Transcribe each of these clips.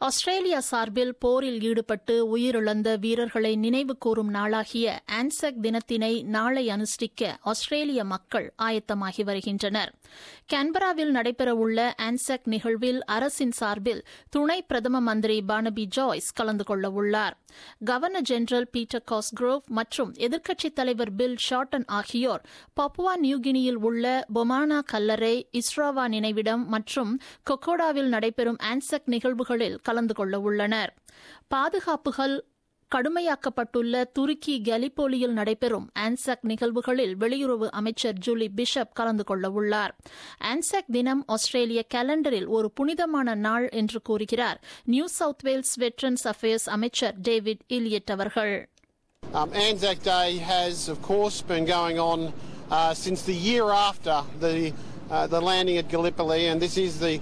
Australia சார்பில் போரில் ஈடுபட்டு உயிரிழந்த வீரர்களை நினைவு கூறும் நாளாகிய ஆன்சக் தினத்தினை நாளை அனுஷ்டிக்க ஆஸ்திரேலிய மக்கள் ஆயத்தமாகி வருகின்றனர் கான்பராவில் நடைபெறவுள்ள ஆன்சக் நிகழ்வில் அரசின் சார்பில் துணை பிரதம மந்திரி பானபி ஜாய்ஸ் கலந்து கொள்ளவுள்ளார் கவர்னர் ஜெனரல் பீட்டர் காஸ்க்ரோவ் மற்றும் எதிர்க்கட்சித் தலைவர் பில் ஷார்டன் ஆகியோர் பப்புவா நியூகினியில் உள்ள பொமானா கல்லறை இஸ்ராவா நினைவிடம் மற்றும் கொக்கோடாவில் நடைபெறும் ஆன்சக் நிகழ்வுகளில் கலந்து கொள்ள உள்ளனர் பாதுகாப்புகள் கடுமையாக்கப்பட்டுள்ள துருக்கி கலிபோலியில் நடைபெறும் ஆன்சாக் நிகழ்வுகளில் வெளியுறவு அமைச்சர் ஜூலி பிஷப் கலந்து கொள்ள உள்ளார் ஆன்சாக் தினம் ஆஸ்திரேலிய கேலண்டரில் ஒரு புனிதமான நாள் என்று கூறுகிறார் New South Wales veterans affairs அமைச்சர் டேவிட் இலியட் அவர்கள் Um, Anzac Day has, of course, been going on uh, since the year after the uh, the landing at Gallipoli, and this is the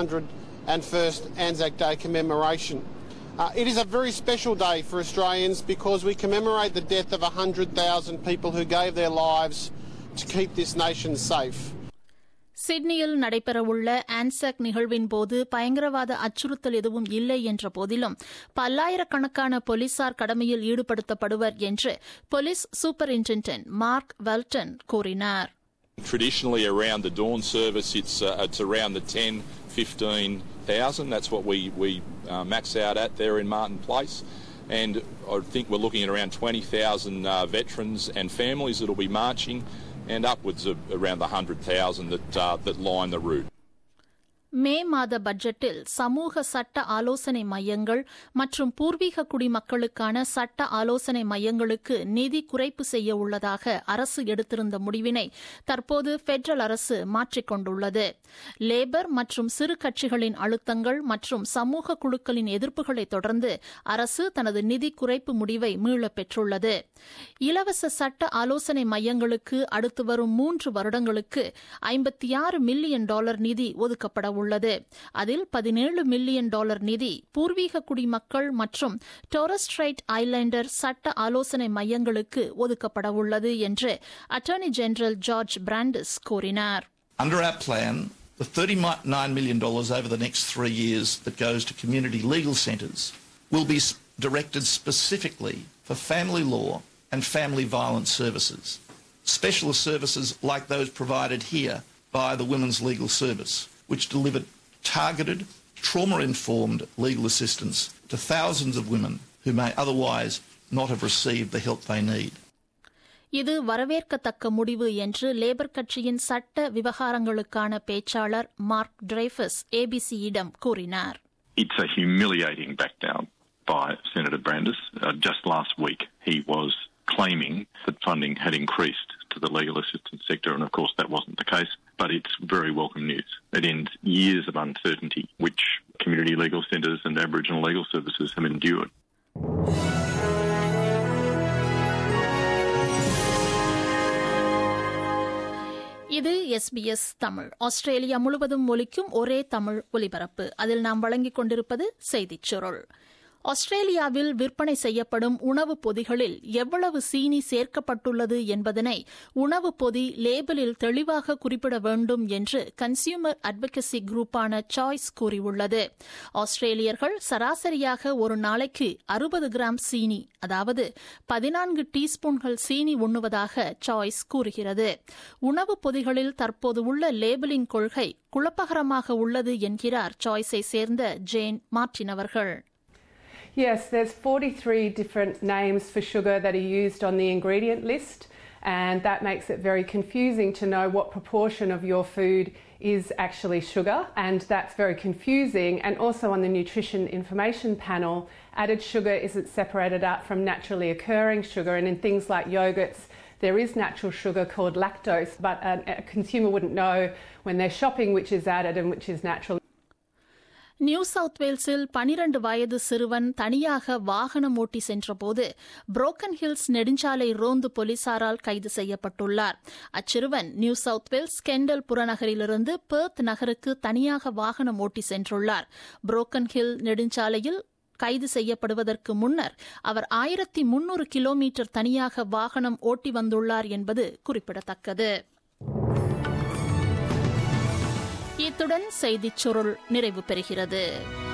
101st Anzac Day commemoration. Uh, it is a very special day for Australians because we commemorate the death of 100,000 people who gave their lives to keep this nation safe. சிட்னியில் நடைபெறவுள்ள Anzac நிகழ்வின் போது பயங்கரவாத அச்சுறுத்தல் எதுவும் இல்லை என்ற போதிலும் பல்லாயிரக்கணக்கான போலீசார் கடமையில் ஈடுபடுத்தப்படுவர் என்று போலீஸ் சூப்பரிண்டென்டென்ட் மார்க் வெல்டன் கூறினார் Traditionally, around the dawn service, it's uh, it's around the 10, 15,000. That's what we we uh, max out at there in Martin Place, and I think we're looking at around 20,000 uh, veterans and families that will be marching, and upwards of around the 100,000 that uh, that line the route. May மாத பட்ஜெட்டில் சமூக சட்ட ஆலோசனை மையங்கள் மற்றும் பூர்வீக குடிமக்களுக்கான சட்ட ஆலோசனை மையங்களுக்கு நிதி குறைப்பு செய்ய உள்ளதாக அரசு எடுத்திருந்த முடிவினை தற்போது பெடரல் அரசு மாற்றிக் கொண்டுள்ளது லேபர் மற்றும் சிறு கட்சிகளின் அழுத்தங்கள் மற்றும் சமூக குழுக்களின் எதிர்ப்புகளை தொடர்ந்து அரசு தனது நிதி குறைப்பு முடிவை மீளப் பெற்றுள்ளது இலவச சட்ட ஆலோசனை மையங்களுக்கு அடுத்து வரும் மூன்று வருடங்களுக்கு ஐம்பத்தி ஆறு மில்லியன் டாலர் நிதி ஒதுக்கப்பட உள்ளது அதில் பதினேழு மில்லியன் டாலர் நிதி பூர்வீக குடிமக்கள் மற்றும் டோரஸ்ட்ரைட் ஐலாண்டர் சட்ட ஆலோசனை மையங்களுக்கு ஒதுக்கப்பட உள்ளது என்று அட்டர்னி ஜெனரல் ஜார்ஜ் பிராண்டிஸ் கூறினார் Under our plan, the $39 million over the next three years that goes to community legal centres will be s- directed specifically for family law and family violence services. Specialist services like those provided here by the Women's Legal Service, which delivered targeted, trauma informed legal assistance to thousands of women who may otherwise not have received the help they need. இது வரவேற்கத்தக்க முடிவு என்று labour கட்சியின் சட்ட விவகாரங்களுக்கான பேச்சாளர் mark Dreyfus ஏபிசியிடம் கூறினார் It's a humiliating backdown by Senator Brandis. Uh, just last week, he was claiming that funding had increased to the legal assistance sector, and of course that wasn't the case. But it's very welcome news. It ends years of uncertainty which community legal centres and Aboriginal legal services have endured. இது SBS Tamil Australia முழுவதும் ஒலிக்கும் ஒரே தமிழ் ஒலிபரப்பு அதில் நாம் வழங்கிக் கொண்டிருப்பது செய்திச் சுருள் ஆஸ்திரேலியாவில் விற்பனை செய்யப்படும் உணவுப் பொதிகளில் எவ்வளவு சீனி சேர்க்கப்பட்டுள்ளது என்பதனை உணவுப் பொதி லேபிளில் தெளிவாக குறிப்பிட வேண்டும் என்று கன்சியூமர் அட்வொகசி குரூப்பான சாய்ஸ் கூறியுள்ளது ஆஸ்திரேலியர்கள் சராசரியாக ஒரு நாளைக்கு அறுபது கிராம் சீனி அதாவது பதினான்கு டீஸ்பூன்கள் சீனி உண்ணுவதாக சாய்ஸ் கூறுகிறது உணவுப் பொதிகளில் தற்போது உள்ள லேபிளிங் கொள்கை குழப்பகரமாக உள்ளது என்கிறார் சாய்ஸை சேர்ந்த ஜேன் மார்டின் அவர்கள் Yes, there's 43 different names for sugar that are used on the ingredient list, and that makes it very confusing to know what proportion of your food is actually sugar, and that's very confusing. And also on the nutrition information panel, added sugar isn't separated out from naturally occurring sugar, and in things like yogurts, there is natural sugar called lactose, but a, a consumer wouldn't know when they're shopping which is added and which is natural. New South வேல்ஸில் பனிரண்டு வயது சிறுவன் தனியாக வாகனம் ஓட்டி சென்றபோது broken hills நெடுஞ்சாலை ரோந்து போலீசாரால் கைது செய்யப்பட்டுள்ளார் அச்சிறுவன் நியூ சவுத் வேல்ஸ் கெண்டல் புறநகரிலிருந்து பெர்த் நகருக்கு தனியாக வாகனம் ஓட்டி சென்றுள்ளார் புரோக்கன் ஹில் நெடுஞ்சாலையில் கைது செய்யப்படுவதற்கு முன்னர் அவர் ஆயிரத்தி முன்னூறு கிலோமீட்டர் தனியாக வாகனம் ஓட்டி வந்துள்ளார் என்பது குறிப்பிடத்தக்கது இத்துடன் செய்திச் சுருள் நிறைவு பெறுகிறது